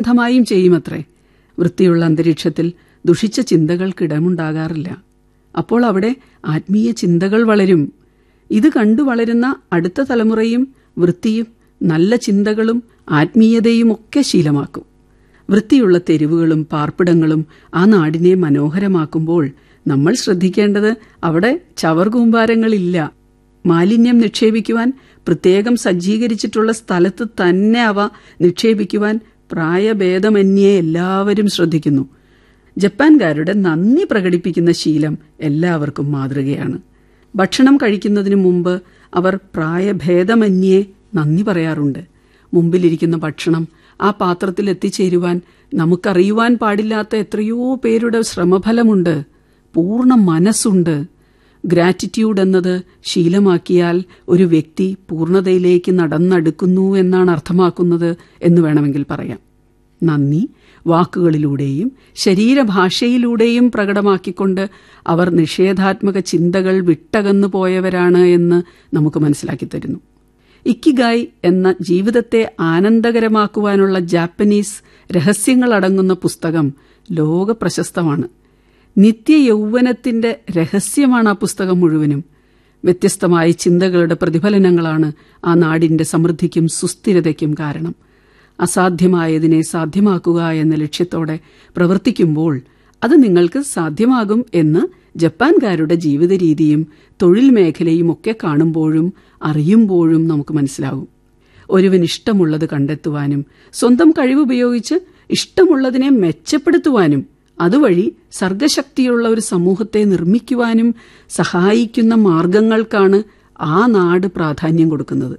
ആത്മാർത്ഥമായും ചെയ്യുമത്രേ വൃത്തിയുള്ള അന്തരീക്ഷത്തിൽ ദുഷിച്ച ചിന്തകൾക്കിടമുണ്ടാകാറില്ല അപ്പോൾ അവിടെ ആത്മീയ ചിന്തകൾ വളരും ഇത് കണ്ടു വളരുന്ന അടുത്ത തലമുറയും വൃത്തിയും നല്ല ചിന്തകളും ആത്മീയതയും ഒക്കെ ശീലമാക്കും വൃത്തിയുള്ള തെരുവുകളും പാർപ്പിടങ്ങളും ആ നാടിനെ മനോഹരമാക്കുമ്പോൾ നമ്മൾ ശ്രദ്ധിക്കേണ്ടത് അവിടെ ചവർകൂമ്പാരങ്ങളില്ല മാലിന്യം നിക്ഷേപിക്കുവാൻ പ്രത്യേകം സജ്ജീകരിച്ചിട്ടുള്ള സ്ഥലത്ത് തന്നെ അവ നിക്ഷേപിക്കുവാൻ പ്രായഭേദമന്യേ എല്ലാവരും ശ്രദ്ധിക്കുന്നു ജപ്പാൻകാരുടെ നന്ദി പ്രകടിപ്പിക്കുന്ന ശീലം എല്ലാവർക്കും മാതൃകയാണ് ഭക്ഷണം കഴിക്കുന്നതിന് മുമ്പ് അവർ പ്രായഭേദമന്യേ നന്ദി പറയാറുണ്ട് മുമ്പിലിരിക്കുന്ന ഭക്ഷണം ആ പാത്രത്തിൽ എത്തിച്ചേരുവാൻ നമുക്കറിയുവാൻ പാടില്ലാത്ത എത്രയോ പേരുടെ ശ്രമഫലമുണ്ട് പൂർണ്ണ മനസ്സുണ്ട് ഗ്രാറ്റിറ്റ്യൂഡ് എന്നത് ശീലമാക്കിയാൽ ഒരു വ്യക്തി പൂർണ്ണതയിലേക്ക് നടന്നടുക്കുന്നു എന്നാണ് അർത്ഥമാക്കുന്നത് എന്ന് വേണമെങ്കിൽ പറയാം നന്ദി വാക്കുകളിലൂടെയും ശരീരഭാഷയിലൂടെയും പ്രകടമാക്കിക്കൊണ്ട് അവർ നിഷേധാത്മക ചിന്തകൾ വിട്ടകന്നു പോയവരാണ് എന്ന് നമുക്ക് മനസ്സിലാക്കി തരുന്നു ഇക്കിഗായ് എന്ന ജീവിതത്തെ ആനന്ദകരമാക്കുവാനുള്ള ജാപ്പനീസ് രഹസ്യങ്ങളടങ്ങുന്ന പുസ്തകം ലോക പ്രശസ്തമാണ് നിത്യ യൗവനത്തിന്റെ രഹസ്യമാണ് ആ പുസ്തകം മുഴുവനും വ്യത്യസ്തമായ ചിന്തകളുടെ പ്രതിഫലനങ്ങളാണ് ആ നാടിന്റെ സമൃദ്ധിക്കും സുസ്ഥിരതയ്ക്കും കാരണം അസാധ്യമായതിനെ സാധ്യമാക്കുക എന്ന ലക്ഷ്യത്തോടെ പ്രവർത്തിക്കുമ്പോൾ അത് നിങ്ങൾക്ക് സാധ്യമാകും എന്ന് ജപ്പാൻകാരുടെ ജീവിത രീതിയും തൊഴിൽ മേഖലയും ഒക്കെ കാണുമ്പോഴും അറിയുമ്പോഴും നമുക്ക് മനസ്സിലാകും ഒരുവൻ ഇഷ്ടമുള്ളത് കണ്ടെത്തുവാനും സ്വന്തം കഴിവുപയോഗിച്ച് ഇഷ്ടമുള്ളതിനെ മെച്ചപ്പെടുത്തുവാനും അതുവഴി സർഗശക്തിയുള്ള ഒരു സമൂഹത്തെ നിർമ്മിക്കുവാനും സഹായിക്കുന്ന മാർഗങ്ങൾക്കാണ് ആ നാട് പ്രാധാന്യം കൊടുക്കുന്നത്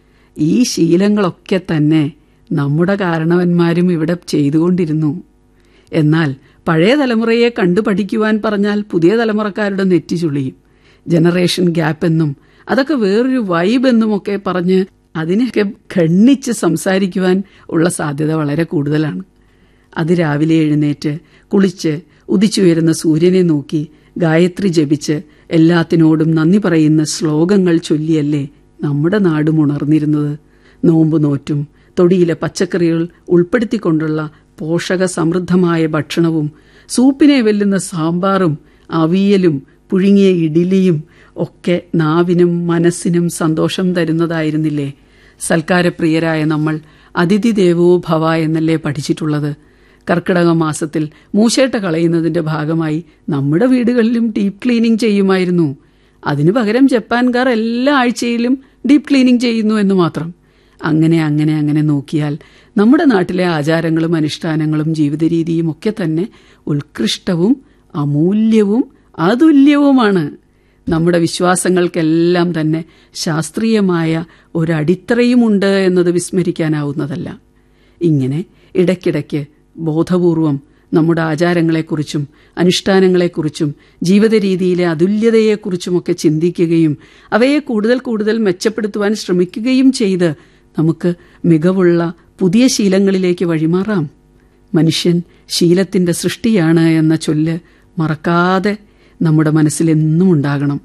ഈ ശീലങ്ങളൊക്കെ തന്നെ നമ്മുടെ കാരണവന്മാരും ഇവിടെ ചെയ്തുകൊണ്ടിരുന്നു എന്നാൽ പഴയ തലമുറയെ കണ്ടു പഠിക്കുവാൻ പറഞ്ഞാൽ പുതിയ തലമുറക്കാരുടെ നെറ്റി ചുളിയും ജനറേഷൻ ഗ്യാപ്പ് എന്നും അതൊക്കെ വേറൊരു വൈബ് എന്നുമൊക്കെ പറഞ്ഞ് അതിനെയൊക്കെ ഖണ്ഡിച്ച് സംസാരിക്കുവാൻ ഉള്ള സാധ്യത വളരെ കൂടുതലാണ് അത് രാവിലെ എഴുന്നേറ്റ് കുളിച്ച് ഉദിച്ചുയരുന്ന സൂര്യനെ നോക്കി ഗായത്രി ജപിച്ച് എല്ലാത്തിനോടും നന്ദി പറയുന്ന ശ്ലോകങ്ങൾ ചൊല്ലിയല്ലേ നമ്മുടെ നാടും ഉണർന്നിരുന്നത് നോമ്പ് നോറ്റും തൊടിയിലെ പച്ചക്കറികൾ ഉൾപ്പെടുത്തിക്കൊണ്ടുള്ള പോഷക സമൃദ്ധമായ ഭക്ഷണവും സൂപ്പിനെ വെല്ലുന്ന സാമ്പാറും അവിയലും പുഴുങ്ങിയ ഇഡ്ഡലിയും ഒക്കെ നാവിനും മനസ്സിനും സന്തോഷം തരുന്നതായിരുന്നില്ലേ സൽക്കാരപ്രിയരായ നമ്മൾ അതിഥി ദേവോ ഭവ എന്നല്ലേ പഠിച്ചിട്ടുള്ളത് കർക്കിടക മാസത്തിൽ മൂശേട്ട കളയുന്നതിന്റെ ഭാഗമായി നമ്മുടെ വീടുകളിലും ഡീപ്പ് ക്ലീനിംഗ് ചെയ്യുമായിരുന്നു അതിനു പകരം ജപ്പാൻകാർ എല്ലാ ആഴ്ചയിലും ഡീപ്പ് ക്ലീനിംഗ് ചെയ്യുന്നു എന്ന് മാത്രം അങ്ങനെ അങ്ങനെ അങ്ങനെ നോക്കിയാൽ നമ്മുടെ നാട്ടിലെ ആചാരങ്ങളും അനുഷ്ഠാനങ്ങളും ജീവിതരീതിയും ഒക്കെ തന്നെ ഉത്കൃഷ്ടവും അമൂല്യവും അതുല്യവുമാണ് നമ്മുടെ വിശ്വാസങ്ങൾക്കെല്ലാം തന്നെ ശാസ്ത്രീയമായ ഒരടിത്തറയുമുണ്ട് എന്നത് വിസ്മരിക്കാനാവുന്നതല്ല ഇങ്ങനെ ഇടയ്ക്കിടയ്ക്ക് ബോധപൂർവം നമ്മുടെ ആചാരങ്ങളെക്കുറിച്ചും അനുഷ്ഠാനങ്ങളെക്കുറിച്ചും ജീവിതരീതിയിലെ അതുല്യതയെക്കുറിച്ചുമൊക്കെ ചിന്തിക്കുകയും അവയെ കൂടുതൽ കൂടുതൽ മെച്ചപ്പെടുത്തുവാൻ ശ്രമിക്കുകയും ചെയ്ത് നമുക്ക് മികവുള്ള പുതിയ ശീലങ്ങളിലേക്ക് വഴിമാറാം മനുഷ്യൻ ശീലത്തിന്റെ സൃഷ്ടിയാണ് എന്ന ചൊല്ല് മറക്കാതെ നമ്മുടെ മനസ്സിൽ എന്നും ഉണ്ടാകണം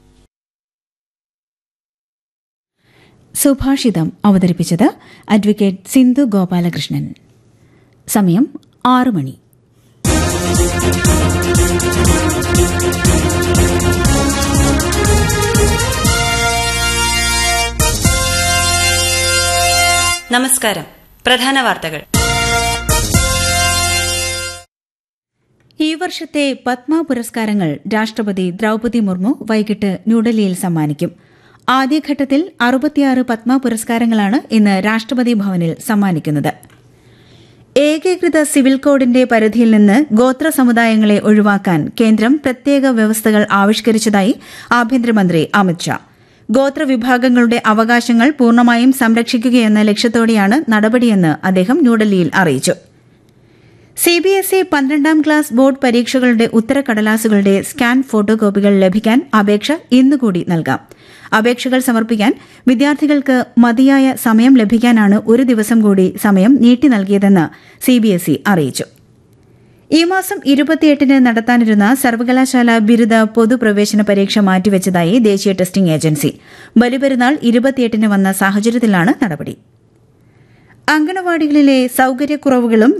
സുഭാഷിതം അവതരിപ്പിച്ചത് അഡ്വക്കേറ്റ് സിന്ധു ഗോപാലകൃഷ്ണൻ സമയം ആറു മണി നമസ്കാരം പ്രധാന വാർത്തകൾ ഈ വർഷത്തെ പത്മ പുരസ്കാരങ്ങൾ രാഷ്ട്രപതി ദ്രൌപതി മുർമു വൈകിട്ട് ന്യൂഡൽഹിയിൽ സമ്മാനിക്കും ആദ്യഘട്ടത്തിൽ അറുപത്തിയാറ് പത്മ പുരസ്കാരങ്ങളാണ് ഇന്ന് രാഷ്ട്രപതി ഭവനിൽ സമ്മാനിക്കുന്നത് ഏകീകൃത സിവിൽ കോഡിന്റെ പരിധിയിൽ നിന്ന് ഗോത്ര സമുദായങ്ങളെ ഒഴിവാക്കാൻ കേന്ദ്രം പ്രത്യേക വ്യവസ്ഥകൾ ആവിഷ്കരിച്ചതായി ആഭ്യന്തരമന്ത്രി അമിത്ഷാ ഗോത്രവിഭാഗങ്ങളുടെ അവകാശങ്ങൾ പൂർണ്ണമായും സംരക്ഷിക്കുകയെന്ന ലക്ഷ്യത്തോടെയാണ് നടപടിയെന്ന് അദ്ദേഹം ന്യൂഡൽഹിയിൽ അറിയിച്ചു സിബിഎസ്ഇ പന്ത്രണ്ടാം ക്ലാസ് ബോർഡ് പരീക്ഷകളുടെ ഉത്തരക്കടലാസുകളുടെ സ്കാൻ ഫോട്ടോകോപ്പികൾ ലഭിക്കാൻ അപേക്ഷ ഇന്നുകൂടി നൽകാം അപേക്ഷകൾ സമർപ്പിക്കാൻ വിദ്യാർത്ഥികൾക്ക് മതിയായ സമയം ലഭിക്കാനാണ് ഒരു ദിവസം കൂടി സമയം നീട്ടി നൽകിയതെന്ന് സിബിഎസ്ഇ അറിയിച്ചു ഈ മാസം ഇരുപത്തിയെട്ടിന് നടത്താനിരുന്ന സർവകലാശാല ബിരുദ പൊതുപ്രവേശന പരീക്ഷ മാറ്റിവെച്ചതായി ദേശീയ ടെസ്റ്റിംഗ് ഏജൻസി ബലിപെരുന്നാൾ ഇരുപത്തിയെട്ടിന് വന്ന സാഹചര്യത്തിലാണ് നടപടി അങ്കണവാടികളിലെ സൌകര്യക്കുറവുകളും